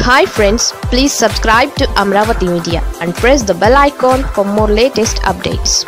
hi friends please subscribe to Amaravati media and press the bell icon for more latest updates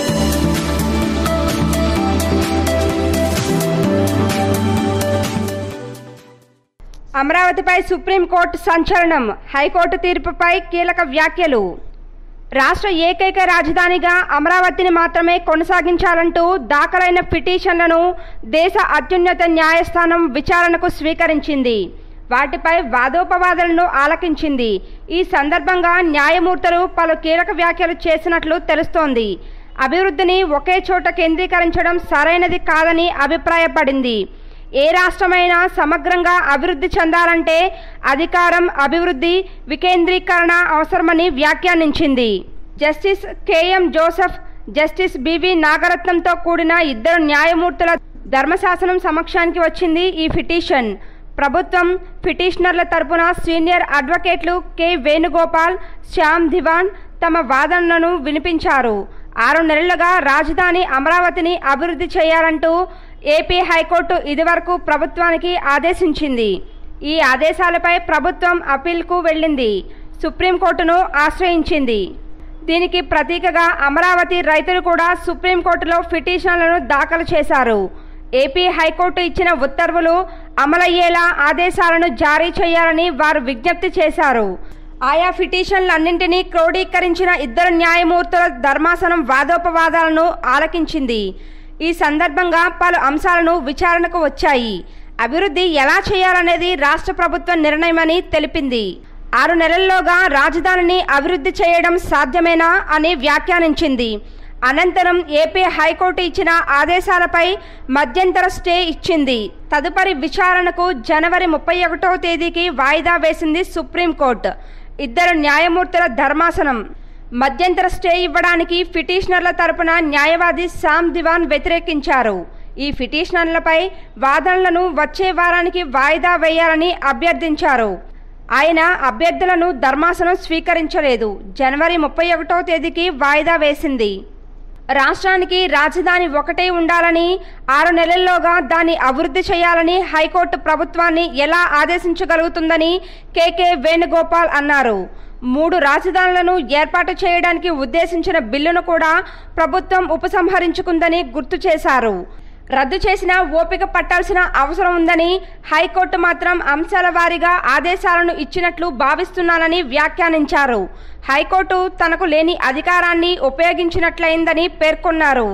అమరావతిపై supreme court సంచలనం high court తీర్పుపై కీలక వ్యాఖ్యలు రాష్ట్ర ఏకైక రాజధానిగా అమరావతిని మాత్రమే కొనసాగించాలంటూ దాఖలైన పిటిషన్లను దేశ అత్యున్నత న్యాయస్థానం విచారణకు స్వీకరించింది వాటిపై వాదోపవాదాలను ఆలకించింది ఈ సందర్భంగా న్యాయమూర్తులు పలు కీలక వ్యాఖ్యలు చేసినట్లు తెలుస్తోంది అభివృద్ధిని ఒకే చోట కేంద్రీకరించడం సరైనది కాదని అభిప్రాయపడింది ఏ రాష్ట్రమైనా సమగ్రంగా అభివృద్ధి చెందాలంటే అధికారం అభివృద్ధి వికేంద్రీకరణ అవసరమని వ్యాఖ్యానించింది justice K M Joseph justice B V నాగరత్నంతో కూడిన ఇద్దరు న్యాయమూర్తుల ధర్మశాసనం సమక్షానికి వచ్చింది ఈ పిటిషన్ ప్రభుత్వం పిటిషనర్ల తరపున సీనియర్ అడ్వకేట్లు కె వేణుగోపాల్ శ్యామ్ దివాన్ తమ వాదనలను వినిపించారు ఆరు నెలలుగా రాజధాని అమరావతిని అభివృద్ధి చేయాలంటూ ఏపీ హైకోర్టు ఇదివరకు ప్రభుత్వానికి ఆదేశించింది ఈ ఆదేశాలపై ప్రభుత్వం అప్పీల్కు వెళ్ళింది సుప్రీంకోర్టును ఆశ్రయించింది దీనికి ప్రతీకగా అమరావతి రైతులు కూడా సుప్రీంకోర్టులో పిటిషన్లను దాఖలు చేశారు ఏపీ హైకోర్టు ఇచ్చిన ఉత్తర్వులు అమలయ్యేలా ఆదేశాలను జారీ చేయాలని వారు విజ్ఞప్తి చేశారు ఆయా పిటిషన్లన్నింటినీ క్రోడీకరించిన ఇద్దరు న్యాయమూర్తుల ధర్మాసనం వాదోపవాదాలను ఆలకించింది ఈ సందర్భంగా పలు అంశాలను విచారణకు వచ్చాయి అభివృద్ధి ఎలా చేయాలనేది రాష్ట్ర ప్రభుత్వ నిర్ణయమని తెలిపింది ఆరు నెలల్లోగా రాజధానిని అభివృద్ధి చేయడం సాధ్యమేనా అని వ్యాఖ్యానించింది అనంతరం ఏపీ హైకోర్టు ఇచ్చిన ఆదేశాలపై మధ్యంతర స్టే ఇచ్చింది తదుపరి విచారణకు జనవరి ముప్పై ఒకటో తేదీకి వాయిదా వేసింది సుప్రీంకోర్టు ఇద్దరు న్యాయమూర్తుల ధర్మాసనం మధ్యంతర స్టే ఇవ్వడానికి పిటిషనర్ల తరపున న్యాయవాది సామ్ దివాన్ వ్యతిరేకించారు ఈ పిటిషనర్లపై వాదనలను వచ్చే వారానికి వాయిదా వేయాలని అభ్యర్థించారు ఆయన అభ్యర్థులను ధర్మాసనం స్వీకరించలేదు జనవరి ముప్పై ఒకటో తేదీకి వాయిదా వేసింది రాష్ట్రానికి రాజధాని ఒకటే ఉండాలని ఆరు నెలల్లోగా దాన్ని అభివృద్ధి చేయాలని హైకోర్టు ప్రభుత్వాన్ని ఎలా ఆదేశించగలుగుతుందని కేకే వేణుగోపాల్ అన్నారు మూడు రాజధానులను ఏర్పాటు చేయడానికి ఉద్దేశించిన బిల్లును కూడా ప్రభుత్వం ఉపసంహరించుకుందని గుర్తు చేశారు రద్దు చేసిన ఓపిక పట్టాల్సిన అవసరం ఉందని హైకోర్టు మాత్రం అంశాల వారీగా ఆదేశాలను ఇచ్చినట్లు భావిస్తున్నానని వ్యాఖ్యానించారు హైకోర్టు తనకు లేని అధికారాన్ని ఉపయోగించినట్లయిందని పేర్కొన్నారు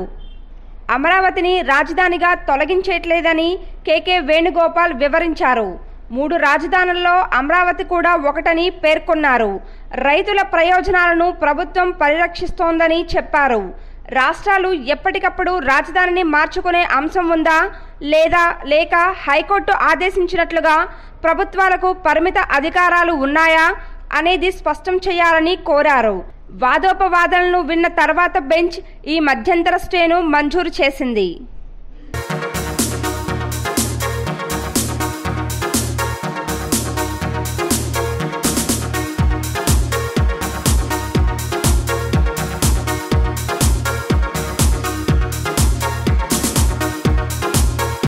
అమరావతిని రాజధానిగా తొలగించేట్లేదని కేకే వేణుగోపాల్ వివరించారు మూడు రాజధానుల్లో అమరావతి కూడా ఒకటని పేర్కొన్నారు రైతుల ప్రయోజనాలను ప్రభుత్వం పరిరక్షిస్తోందని చెప్పారు రాష్ట్రాలు ఎప్పటికప్పుడు రాజధానిని మార్చుకునే అంశం ఉందా లేదా లేక హైకోర్టు ఆదేశించినట్లుగా ప్రభుత్వాలకు పరిమిత అధికారాలు ఉన్నాయా అనేది స్పష్టం చేయాలని కోరారు వాదోపవాదనలను విన్న తర్వాత బెంచ్ ఈ మధ్యంతర స్టేను మంజూరు చేసింది